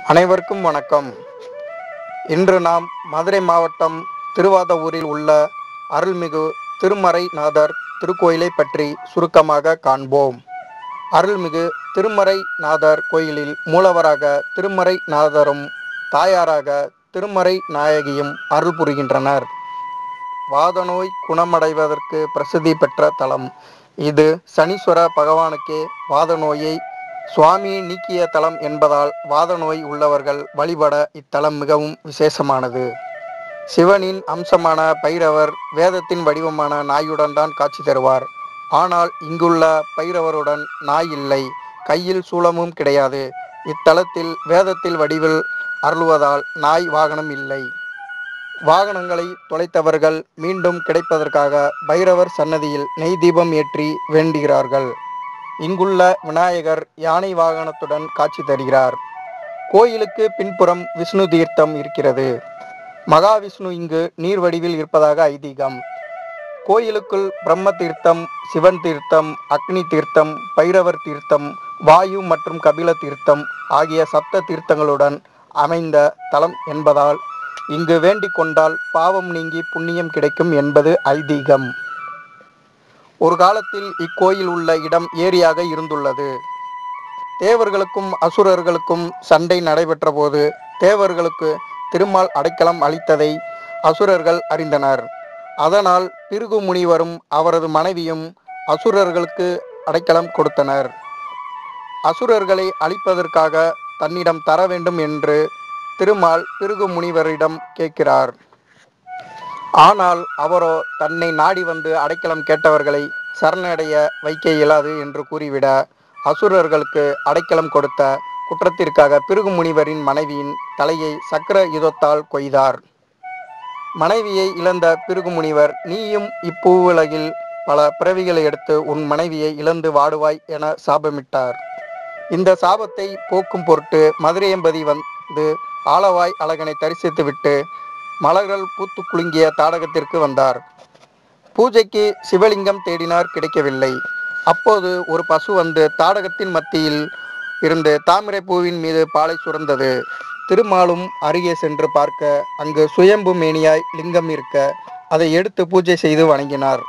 அனைவருக்கும் வணக்கம் இன்று நாம் மதுரை மாவட்டம் திருவாதவூரில் உள்ள அருள்மிகு திருமறைநாதர் திருக்கோயிலை பற்றி சுருக்கமாக காண்போம் அருள்மிகு திருமறைநாதர் கோயிலில் மூலவராக திருமறைநாதரும் தாயாராக திருமறை நாயகியும் அருள் புரிகின்றனர் வாதநோய் குணமடைவதற்கு பிரசித்தி பெற்ற தலம் இது சனீஸ்வர பகவானுக்கே வாதநோயை சுவாமி நீக்கிய தலம் என்பதால் வாதநோய் உள்ளவர்கள் வழிபட இத்தலம் மிகவும் விசேஷமானது சிவனின் அம்சமான பைரவர் வேதத்தின் வடிவமான நாயுடன் தான் காட்சி தருவார் ஆனால் இங்குள்ள பைரவருடன் நாய் இல்லை கையில் சூலமும் கிடையாது இத்தலத்தில் வேதத்தில் வடிவில் அருளுவதால் நாய் வாகனம் இல்லை வாகனங்களை தொலைத்தவர்கள் மீண்டும் கிடைப்பதற்காக பைரவர் சன்னதியில் நெய் தீபம் ஏற்றி வேண்டுகிறார்கள் இங்குள்ள விநாயகர் யானை வாகனத்துடன் காட்சி தருகிறார் கோயிலுக்கு பின்புறம் விஷ்ணு தீர்த்தம் இருக்கிறது மகாவிஷ்ணு இங்கு நீர் வடிவில் இருப்பதாக ஐதீகம் கோயிலுக்குள் பிரம்ம தீர்த்தம் சிவன் தீர்த்தம் அக்னி தீர்த்தம் பைரவர் தீர்த்தம் வாயு மற்றும் கபில தீர்த்தம் ஆகிய சப்த தீர்த்தங்களுடன் அமைந்த தலம் என்பதால் இங்கு வேண்டிக் கொண்டால் பாவம் நீங்கி புண்ணியம் கிடைக்கும் என்பது ஐதீகம் ஒரு காலத்தில் இக்கோயில் உள்ள இடம் ஏரியாக இருந்துள்ளது தேவர்களுக்கும் அசுரர்களுக்கும் சண்டை நடைபெற்ற போது தேவர்களுக்கு திருமால் அடைக்கலம் அளித்ததை அசுரர்கள் அறிந்தனர் அதனால் பிருகு முனிவரும் அவரது மனைவியும் அசுரர்களுக்கு அடைக்கலம் கொடுத்தனர் அசுரர்களை அழிப்பதற்காக தன்னிடம் தர வேண்டும் என்று திருமால் பிருகு முனிவரிடம் கேட்கிறார் ஆனால் அவரோ தன்னை நாடி வந்து அடைக்கலம் கேட்டவர்களை சரணடைய வைக்க இயலாது என்று கூறிவிட அசுரர்களுக்கு அடைக்கலம் கொடுத்த குற்றத்திற்காக பிருகு முனிவரின் மனைவியின் தலையை சக்கர யுதத்தால் கொய்தார் மனைவியை இழந்த பிருகு முனிவர் நீயும் இப்பூவுலகில் பல பிறவிகளை எடுத்து உன் மனைவியை இழந்து வாடுவாய் என சாபமிட்டார் இந்த சாபத்தை போக்கும் பொருட்டு மதுரையம்பதி வந்து ஆலவாய் அழகனை தரிசித்துவிட்டு மலர்கள் பூத்து குலுங்கிய தாடகத்திற்கு வந்தார் பூஜைக்கு சிவலிங்கம் தேடினார் கிடைக்கவில்லை அப்போது ஒரு பசு வந்து தாடகத்தின் மத்தியில் இருந்து தாமரை பூவின் மீது பாலை சுரந்தது திருமாலும் அருகே சென்று பார்க்க அங்கு சுயம்பு மேனியாய் லிங்கம் இருக்க அதை எடுத்து பூஜை செய்து வணங்கினார்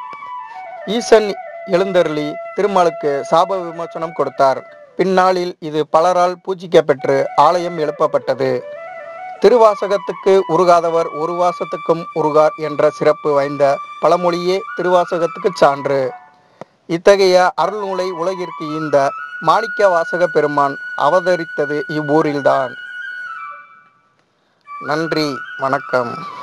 ஈசன் எழுந்தருளி திருமாலுக்கு சாப விமோசனம் கொடுத்தார் பின்னாளில் இது பலரால் பூஜிக்கப்பெற்று ஆலயம் எழுப்பப்பட்டது திருவாசகத்துக்கு உருகாதவர் ஒரு வாசத்துக்கும் உருகார் என்ற சிறப்பு வாய்ந்த பழமொழியே திருவாசகத்துக்கு சான்று இத்தகைய அருள்நூலை உலகிற்கு ஈந்த மாணிக்க வாசக பெருமான் அவதரித்தது இவ்வூரில்தான் நன்றி வணக்கம்